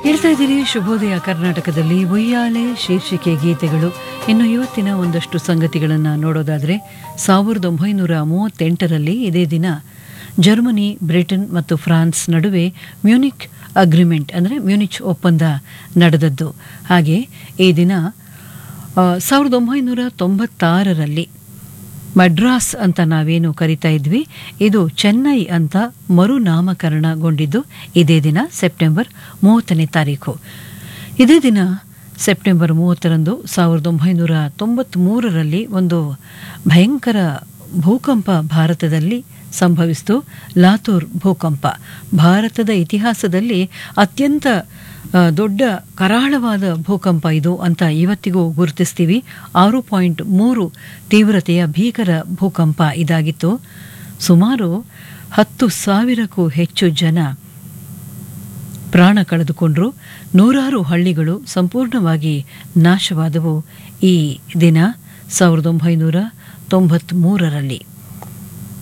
ಹೇಳ್ತಾ ಇದ್ದೀರಿ ಶುಭೋದಯ ಕರ್ನಾಟಕದಲ್ಲಿ ಉಯ್ಯಾಲೆ ಶೀರ್ಷಿಕೆ ಗೀತೆಗಳು ಇನ್ನು ಇವತ್ತಿನ ಒಂದಷ್ಟು ಸಂಗತಿಗಳನ್ನು ನೋಡೋದಾದರೆ ಸಾವಿರದ ಒಂಬೈನೂರ ಮೂವತ್ತೆಂಟರಲ್ಲಿ ಇದೇ ದಿನ ಜರ್ಮನಿ ಬ್ರಿಟನ್ ಮತ್ತು ಫ್ರಾನ್ಸ್ ನಡುವೆ ಮ್ಯೂನಿಕ್ ಅಗ್ರಿಮೆಂಟ್ ಅಂದರೆ ಮ್ಯೂನಿಚ್ ಒಪ್ಪಂದ ನಡೆದದ್ದು ಹಾಗೆ ಈ ದಿನ ಆ, ಸಾವಿರದ ಒಂಬೈನೂರ ತೊಂಬತ್ತಾರರಲ್ಲಿ ಮಡ್ರಾಸ್ ಅಂತ ನಾವೇನು ಕರಿತಾ ಇದ್ವಿ ಇದು ಚೆನ್ನೈ ಅಂತ ಮರುನಾಮಕರಣಗೊಂಡಿದ್ದು ಇದೇ ದಿನ ಸೆಪ್ಟೆಂಬರ್ ಮೂವತ್ತನೇ ತಾರೀಕು ಇದೇ ದಿನ ಸೆಪ್ಟೆಂಬರ್ ಮೂವತ್ತರಂದು ಸಾವಿರದ ಒಂಬೈನೂರ ತೊಂಬತ್ತ್ಮೂರರಲ್ಲಿ ಒಂದು ಭಯಂಕರ ಭೂಕಂಪ ಭಾರತದಲ್ಲಿ ಸಂಭವಿಸಿತು ಲಾತೂರ್ ಭೂಕಂಪ ಭಾರತದ ಇತಿಹಾಸದಲ್ಲಿ ಅತ್ಯಂತ ಆ, ದೊಡ್ಡ ಕರಾಳವಾದ ಭೂಕಂಪ ಇದು ಅಂತ ಇವತ್ತಿಗೂ ಗುರುತಿಸ್ತೀವಿ ಆರು ಪಾಯಿಂಟ್ ಮೂರು ತೀವ್ರತೆಯ ಭೀಕರ ಭೂಕಂಪ ಇದಾಗಿತ್ತು ಸುಮಾರು ಹತ್ತು ಸಾವಿರಕ್ಕೂ ಹೆಚ್ಚು ಜನ ಪ್ರಾಣ ಕಳೆದುಕೊಂಡ್ರು ನೂರಾರು ಹಳ್ಳಿಗಳು ಸಂಪೂರ್ಣವಾಗಿ ನಾಶವಾದವು ಈ ದಿನ ಸಾವಿರದ ಒಂಬೈನೂರ ತೊಂಬತ್ತ್ಮೂರರಲ್ಲಿ